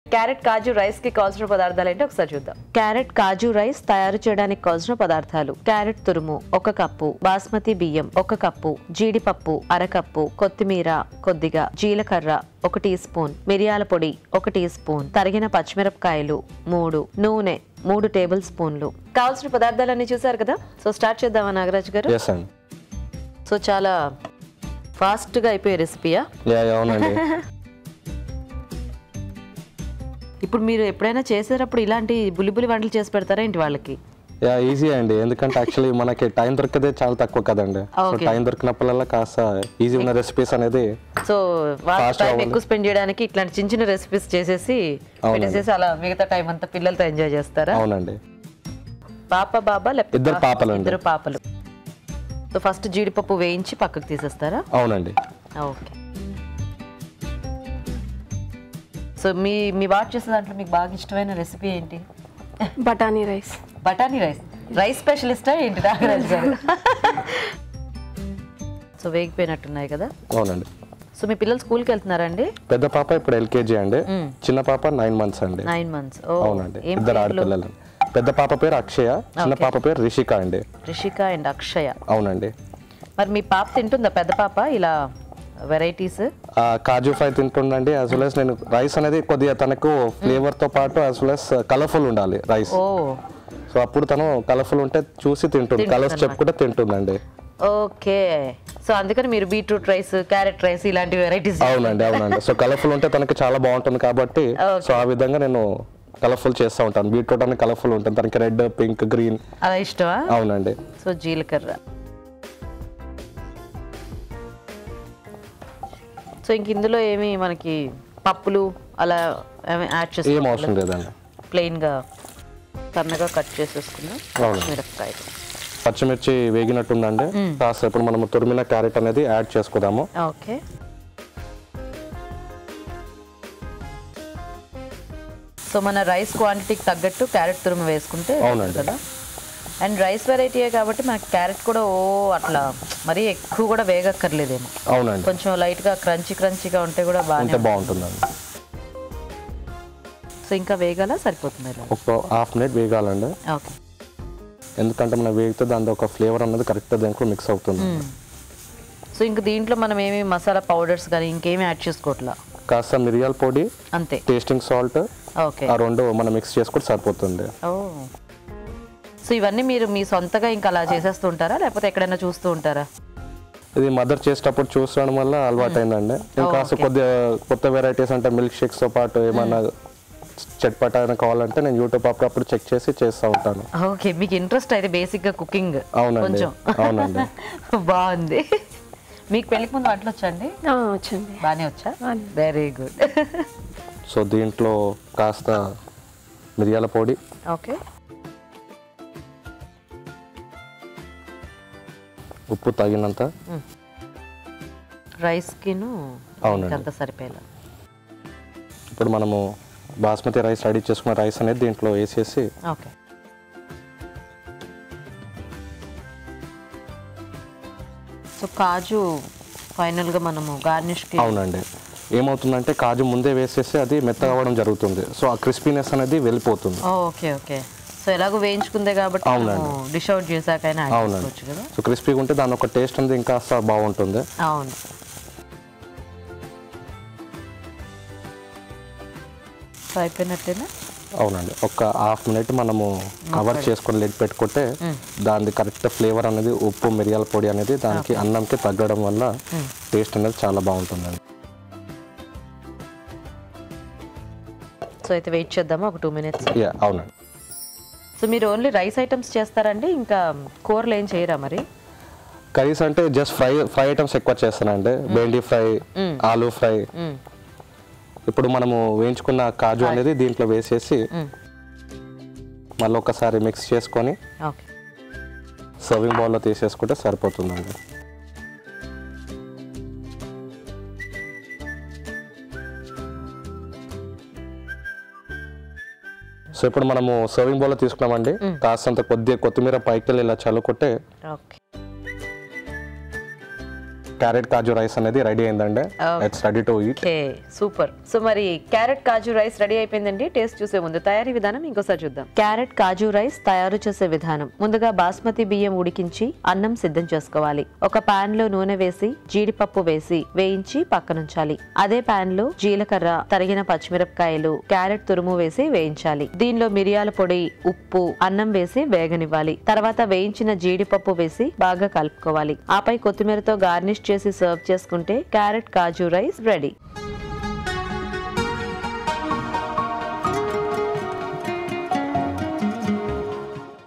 Carrot kaju rice కి కావాల్సిన పదార్థాలు ఏంటో ఒకసారి చూద్దాం క్యారెట్ కాజు రైస్ తయారు చేయడానికి కావాల్సిన పదార్థాలు క్యారెట్ తురుము ఒక కప్పు బాస్మతి బియ్యం ఒక కప్పు జీడిపప్పు అరకప్పు కొత్తిమీర కొద్దిగా జీలకర్ర ఒక టీ స్పూన్ మిరియాల పొడి ఒక టీ స్పూన్ తరిగిన పచ్చిమిరపకాయలు మూడు నూనె మూడు టేబుల్ స్పూన్లు కావాల్సిన పదార్థాలన్నీ చూసారు కదా సో స్టార్ట్ చేద్దామా నాగరాజ్ గారు ఎస్ అండి సో చాలా ఫాస్ట్ గా అయిపోయే రెసిపీయా యా యా, అవునండి ఇప్పుడు మీరు ఎప్పుడైనా చేసేటప్పుడు ఇలాంటి బులిబులి వంటలు చేసి పెడతారా ఏంటి వాళ్ళకి యా ఈజీ అండి ఎందుకంటే యాక్చువల్లీ మనకి టైం దొరికేదే చాలా తక్కువ కదండి సో Okay. టైం దొరికినప్పుడల్లా కాస్త ఈజీ ఉన్న రెసిపీస్ అనేది సో వాళ్ళ Fast టైం అవ్వాలి. ఎక్కువ స్పెండ్ చేయడానికి ఇట్లాంటి చిన్న చిన్న రెసిపీస్ చేసేసి పెట్టేసేసి అలా మిగతా టైం అంతా పిల్లలతో ఎంజాయ్ చేస్తారా అవునండి పాప బాబా లేకపోతే ఇద్దరు పాప? పాపలండి. ఇద్దరు పాపలు సో ఫస్ట్ జీడిపప్పు వేయించి పక్కకు తీసేస్తారా అవునండి ఓకే సో మీ మీ వాట్ చేసే దాంట్లో మీకు బాగా ఇష్టమైన రెసిపీ ఏంటి బఠానీ రైస్ బఠానీ రైస్ రైస్ స్పెషలిస్టా ఏంటి నాగరాజ్ గారు సో వేగిపోయినట్టున్నాయి కదా అవునండి సో మీ పిల్లలు స్కూల్కి వెళ్తున్నారండి పెద్ద పాప ఇప్పుడు ఎల్కేజీ అండి చిన్న పాప నైన్ మంత్స్ అండి నైన్ మంత్స్ ఓ అవునండి ఏం ఇద్దరు పేర్లు? ఆడపిల్లలు పెద్ద పాప పేరు అక్షయ చిన్న పాప పేరు రిషిక అండి రిషిక అండ్ అక్షయ అవునండి మరి మీ పాప తింటుందా పెద్ద పాప ఇలా వెరైటీస్ ఆ కాజు ఫ్రై తింటుండండి యాజ్ వెల్ as నేను రైస్ అనేది కొద్దిగా తనకు ఫ్లేవర్ తో పాటు యాజ్ వెల్ as కలర్ఫుల్ ఉండాలి రైస్ ఓ సో అప్పుడు తను కలర్ఫుల్ ఉంటే చూసి తింటుంది కలర్స్ చెప్పుకుంటే తింటుందండి ఓకే సో అందుకని మీరు బీట్రూట్ రైస్ క్యారెట్ రైస్ ఇలాంటి వెరైటీస్ అవునండి అవునండి సో కలర్ఫుల్ ఉంటే తనకి చాలా బాగుంటుంది కాబట్టి Okay. సో ఆ విధంగా నేను కలర్ఫుల్ చేస్తూ ఉంటాను బీట్రూట్ అనేది కలర్ఫుల్ ఉంటుంది తనకి రెడ్ పింక్ గ్రీన్ అలా ఇష్టమా అవునండి సో జీలకర్ర సో ఇంక ఇందులో ఏమి మనకి పప్పులు అలా ఏమి యాడ్ ఏం చేసుకోవాలి అవసరం లేదండి ప్లెయిన్గా సన్నగా కట్ చేసేసుకున్నాం అవును. మిరపకాయలు పచ్చిమిర్చి వేగినట్టుందండి కాస్త ఇప్పుడు మనం తురిమిన క్యారెట్ అనేది యాడ్ చేసుకుందాము ఓకే సో మన రైస్ క్వాంటిటీకి తగ్గట్టు క్యారెట్ తురుము వేసుకుంటే అవునండి. కదా అండ్ రైస్ వెరైటీయే కాబట్టి మనకి క్యారెట్ కూడా ఓ అట్లా మరీ ఎక్కువ కూడా వేగక్కర్లేదేమో అవునండి కొంచెం లైట్గా క్రంచీ క్రంచీగా ఉంటే కూడా బాగానే ఉంటే బాగుంటుందండి సో ఇంకా వేగాల సరిపోతుంది ఇలా ఒక హాఫ్ మినిట్ వేగాలండి ఓకే ఎందుకంటే మనం వేగితే దాని ఒక ఫ్లేవర్ అనేది కరెక్ట్ దాంట్లో మిక్స్ అవుతుంది సో ఇంక దీంట్లో మనం ఏమి మసాలా పౌడర్స్ కానీ ఇంకేమి యాడ్ చేసుకోవట్లా కాస్త మిరియాల పొడి అంతే టేస్టింగ్ సాల్ట్ ఓకే ఆ రెండు మనం మిక్స్ చేసుకుంటే సరిపోతుంది ఓ సో ఇవన్నీ మీరు మీ సొంతగా ఇంకా అలా చేసేస్తూ ఉంటారా లేకపోతే ఎక్కడైనా చూస్తూ ఉంటారా ఇది మదర్ చేసేటప్పుడు చూసడం వల్ల అలవాటు అయిందండి ఇంకా కాస్త కొద్దిగా కొత్త వెరైటీస్ అంటే మిల్క్ షేక్స్ తో పాటు ఏమన్నా చట్పట అయినా కావాలంటే నేను యూట్యూబ్ అప్పుడప్పుడు చెక్ చేసి చేస్తూ ఉంటాను ఓకే మీకు ఇంట్రెస్ట్ అయితే బేసిక్గా కుకింగ్ అవునండి కొంచెం అవునండి బాగుంది మీకు పెళ్ళికి ముందు వంటలు వచ్చండి ఆ, వచ్చింది బాగానే వచ్చా బాగానే. వెరీ గుడ్ సో దీంట్లో కాస్త మిరియాల పొడి ఓకే ఉప్పు తగినంత రైస్కిను అవునండి. అంత సరిపోయేలా ఇప్పుడు మనము బాస్మతి రైస్ రెడీ చేసుకున్న రైస్ అనేది దీంట్లో వేసేసి ఓకే సో కాజు ఫైనల్గా మనము గార్నిష్కి అవునండి ఏమవుతుందంటే కాజు ముందే వేసేసి అది మెత్తగా అవ్వడం జరుగుతుంది సో ఆ క్రిస్పీనెస్ అనేది వెళ్ళిపోతుంది ఓకే ఓకే సో ఎలాగో వేయించుకుందే కాబట్టి అవునండి. డిష్ అవుట్ చేశాకైనా యాడ్ అవునండి చేసుకోవచ్చు కదా సో క్రిస్పీగా ఉంటే దాని ఒక టేస్ట్ అనేది ఇంకా బాగుంటుంది అవును సో అయిపోయినట్టేనా అవునండి ఒక హాఫ్ మినిట్ మనము కవర్ చేసుకొని లెడ్ పెట్టుకుంటే దాని కరెక్ట్ ఫ్లేవర్ అనేది ఉప్పు మిరియాల పొడి అనేది దానికి అన్నంకి తగ్గడం వల్ల టేస్ట్ అనేది చాలా బాగుంటుందండి సో అయితే వెయిట్ చేద్దామా ఒక టూ మినిట్స్ యా అవునండి సో మీరు ఓన్లీ రైస్ ఐటమ్స్ చేస్తారండి ఇంకా కూరలు ఏం చేయరా మరి కర్రీస్ అంటే జస్ట్ ఫ్రై ఫ్రై ఐటమ్స్ ఎక్కువ చేస్తానండి బెండి ఫ్రై ఆలూ ఫ్రై మ్మ్. ఇప్పుడు మనము వేయించుకున్న కాజు అనేది దీంట్లో వేసేసి మళ్ళీ ఒకసారి మిక్స్ చేసుకొని ఓకే సర్వింగ్ బౌల్లో తీసేసుకుంటే సరిపోతుందండి సో ఇప్పుడు మనము సర్వింగ్ బౌల్లో తీసుకున్నామండి కాస్తంత కొద్దిగా కొత్తిమీర పైకి వెళ్ళి ఇలా చల్లుకుంటే ఓకే క్యారెట్ కాజు రైస్ అనేది రెడీ అయిందండి it's ready to eat okay super so మరి క్యారెట్ కాజు రైస్ రెడీ అయిపోయిందండి టేస్ట్ చూసే ముందు తయారీ విధానం ఇంకోసారి చూద్దాం క్యారెట్ కాజు రైస్ తయారు చేసే విధానం ముందుగా బాస్మతి బియ్యం ఉడికించి అన్నం సిద్ధం చేసుకోవాలి ఒక పాన్ లో నూనె వేసి జీడిపప్పు వేసి వేయించి పక్కనుంచాలి అదే పాన్ లో జీలకర్ర తరిగిన పచ్చిమిరపకాయలు క్యారెట్ తురుము వేసి వేయించాలి దీనిలో మిరియాల పొడి ఉప్పు అన్నం వేసి వేగనివ్వాలి తర్వాత వేయించిన జీడిపప్పు వేసి బాగా కలుపుకోవాలి ఆపై కొత్తిమీరతో గార్నిష్ చేసి సర్వ్ చేసుకుంటే క్యారెట్ కాజు రైస్ రెడీ